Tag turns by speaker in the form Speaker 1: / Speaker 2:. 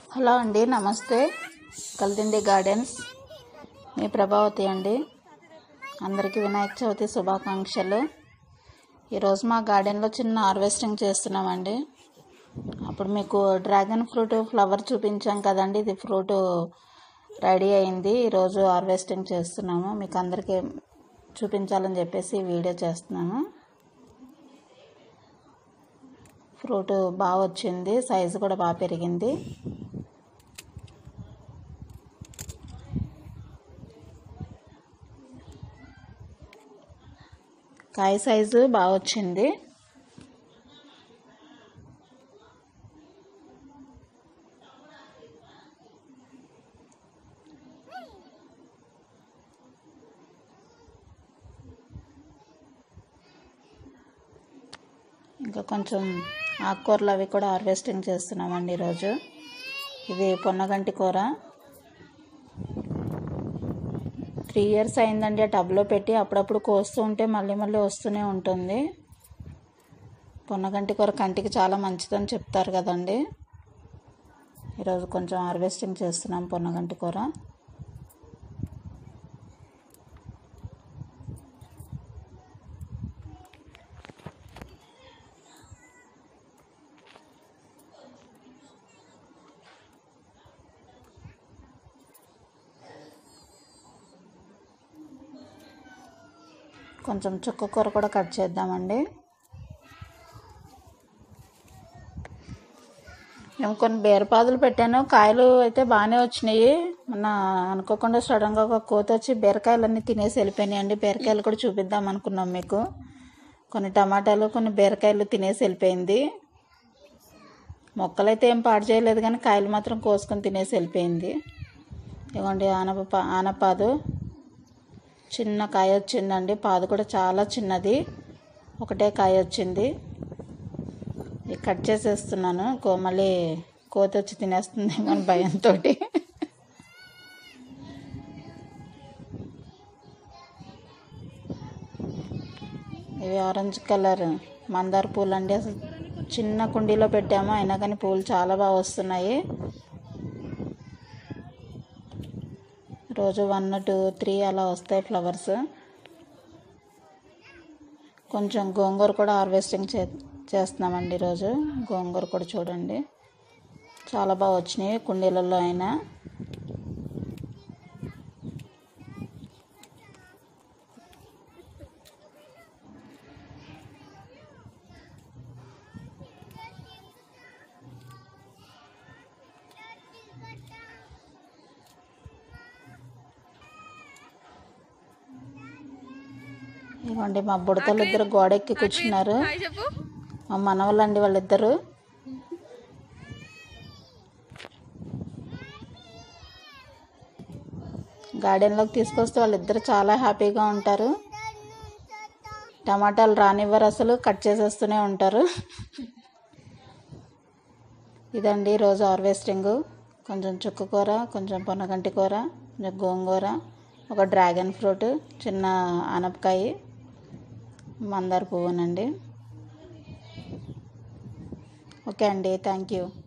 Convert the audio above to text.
Speaker 1: hello అండి నమస్తే కల్దిండి gardens మీ ప్రభావతి అండి అందరికీ వినాయక చవితి శుభాకాంక్షలు ఈరోజు మా గార్డెన్లో చిన్న హార్వెస్టింగ్ చేస్తున్నామండి అప్పుడు మీకు డ్రాగన్ ఫ్రూట్ ఫ్లవర్ చూపించాం కదండి ఇది ఫ్రూట్ రెడీ అయింది ఈరోజు హార్వెస్టింగ్ చేస్తున్నాము మీకు అందరికీ చూపించాలని చెప్పేసి ఈ వీడియో చేస్తున్నాము ఫ్రూట్ బాగా వచ్చింది సైజు కూడా బాగా పెరిగింది కాయ సైజు బాగా వచ్చింది ఇంకా కొంచెం ఆకుకూరలు అవి కూడా హార్వెస్టింగ్ చేస్తున్నామండి ఈరోజు ఇది పొన్నగంటి కూర త్రీ ఇయర్స్ అయిందండి ఆ టబ్లో పెట్టి అప్పుడప్పుడు కోస్తూ ఉంటే మళ్ళీ మళ్ళీ వస్తూనే ఉంటుంది పొన్నగంటి కూర కంటికి చాలా మంచిదని చెప్తారు కదండి ఈరోజు కొంచెం హార్వెస్టింగ్ చేస్తున్నాం పొన్నగంటి కూర కొంచెం చుక్క కూర కూడా కట్ చేద్దామండి మేము కొన్ని బీరపాదులు పెట్టాను కాయలు అయితే బాగానే వచ్చినాయి మొన్న అనుకోకుండా సడన్గా ఒక కోత వచ్చి బీరకాయలన్నీ తినేసి వెళ్ళిపోయినాయి అండి బీరకాయలు కూడా చూపిద్దాం అనుకున్నాం మీకు కొన్ని టమాటాలు కొన్ని బీరకాయలు తినేసి వెళ్ళిపోయింది మొక్కలైతే ఏం పాడు చేయలేదు కానీ కాయలు మాత్రం కోసుకొని తినేసి వెళ్ళిపోయింది ఇవ్వండి ఆనప ఆనపాదు చిన్న కాయ వచ్చిందండి పాదు కూడా చాలా చిన్నది ఒకటే కాయ వచ్చింది ఇది కట్ చేసేస్తున్నాను కో మళ్ళీ కోత వచ్చి తినేస్తుంది మన భయంతో ఇవి ఆరెంజ్ కలర్ మందార పూలు అండి అసలు చిన్న కుండీలో పెట్టాము అయినా కానీ పూలు చాలా బాగా వస్తున్నాయి రోజు వన్ టూ త్రీ అలా వస్తాయి ఫ్లవర్స్ కొంచెం గోంగూర కూడా హార్వెస్టింగ్ చే చేస్తున్నామండి ఈరోజు గోంగూర కూడా చూడండి చాలా బాగా వచ్చినాయి కుండీలలో అయినా ఇవ్వండి మా బుడతలు ఇద్దరు గోడెక్కి కూర్చున్నారు
Speaker 2: హాయ్ చెప్పు
Speaker 1: మా మనవలండి వాళ్ళిద్దరు గార్డెన్లోకి తీసుకొస్తే వాళ్ళిద్దరు చాలా హ్యాపీగా ఉంటారు టమాటాలు రానివ్వరు అసలు కట్ చేసేస్తూనే ఉంటారు ఇదండి రోజు హార్వెస్టింగ్ కొంచెం చుక్క కూర కొంచెం పొన్నగంటి కూర కొంచెం గోంగూర ఒక డ్రాగన్ ఫ్రూట్ చిన్న ఆనపకాయ మందార పువ్వునండి ఓకే అండి థ్యాంక్ యూ